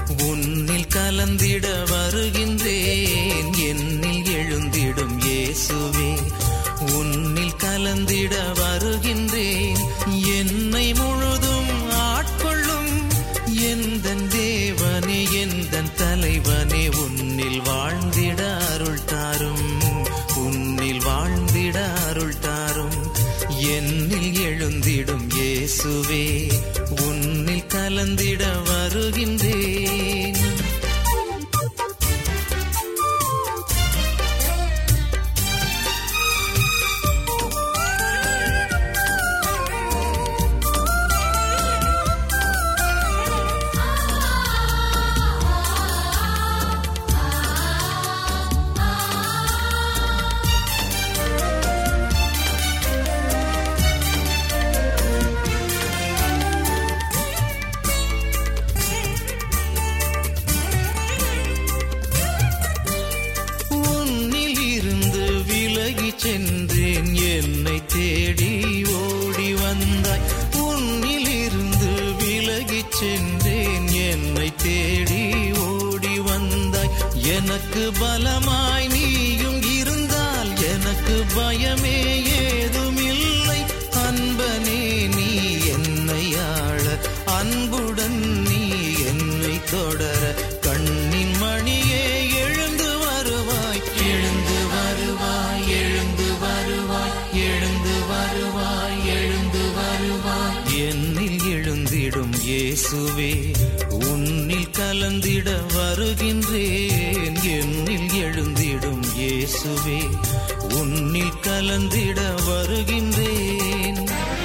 உன்னில் கலந்திட வருகின்றேன் என்னில் எழுந்திடும் இயேசுவே உன்னில் கலந்திட வருகின்றேன் என்னை முழுதும் ஆட்கொள்ளும் எந்தன் தேவனே எந்தன் தலைவனே உன்னில் வாழ்ந்திட அருள் தாரும் உன்னில் வாழ்ந்திட அருள் தாரும் என்னில் எழுந்திடும் இயேசுவே உன்னில் கலந்திட வருகின்றேன் உன்னில் இருந்து விலகி சென்றேன் என்னை தேடி ஓடி வந்தாய் உன்னில் இருந்து விலகி சென்றேன் என்னை தேடி ஓடி வந்தாய் எனக்கு பலமாய் நீயும் இருந்தால் எனக்கு பயமே ஏதுமில்லை அன்பனே நீ என்னை ஆள அன்புடன் நீ என்னை தொடர கண்ணின் மணியே எழுந்து வருவாய் எழுந்து வருவாய் எழுந்து வருவாய் எழுந்து வருவாய் எழுந்து வருவாய் என்னில் எழுந்திடும் இயேசுவே உன்னில் கலந்திட வருகின்றேன் என்னில் எழுந்திடும் இயேசுவே உன்னில் கலந்திட வருகின்றேன்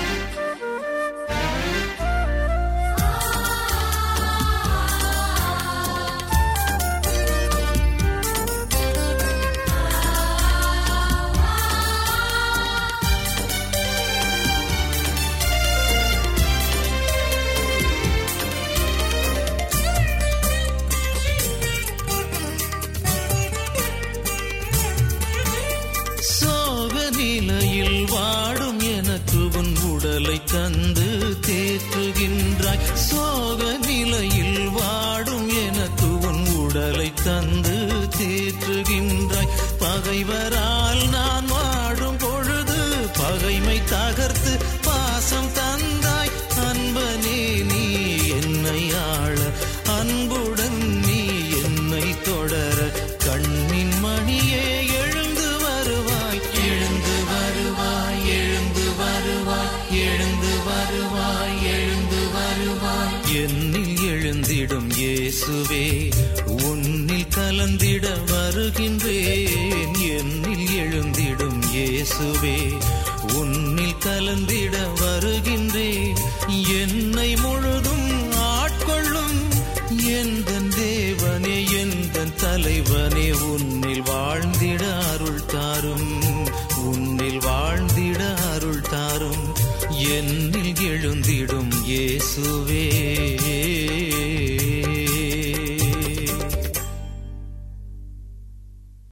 சோக நிலையில் வாடும் எனக்கு உன் உடலை தந்து தேற்றுகின்றாய் சோக நிலையில் வாடும் எனக்கு உன் உடலை தந்து தேற்றுகின்றாய் பகைவரால் நான் வாடும் பொழுது பகைமை தகர்த்து பாசம் தந்தாய் அன்பனே நீ என்னை ஆள அன்புடன் நீ என்னை தொடர கண்ணின் மணியே எழுந்து வருவாய் எழுந்து வருவாய் எழுந்து வருவாய் எழுந்து வருவாய் எழுந்து வருவாய் என்னில் எழுந்திடும் இயேசுவே உன்னில் கலந்திட வருகின்றேன் என்னில் எழுந்திடும் இயேசுவே உன்னில் கலந்திட வருகின்றேன் என்னை முழுதும் ஆட்கொள்ளும் எந்தன் தேவனே எந்தன் தலைவனே உன்னில் வாழ்ந்திட அருள் தாரும் உன்னில் வாழ்ந்திட அருள் தாரும் என்னில் எழுந்திடும் இயேசுவே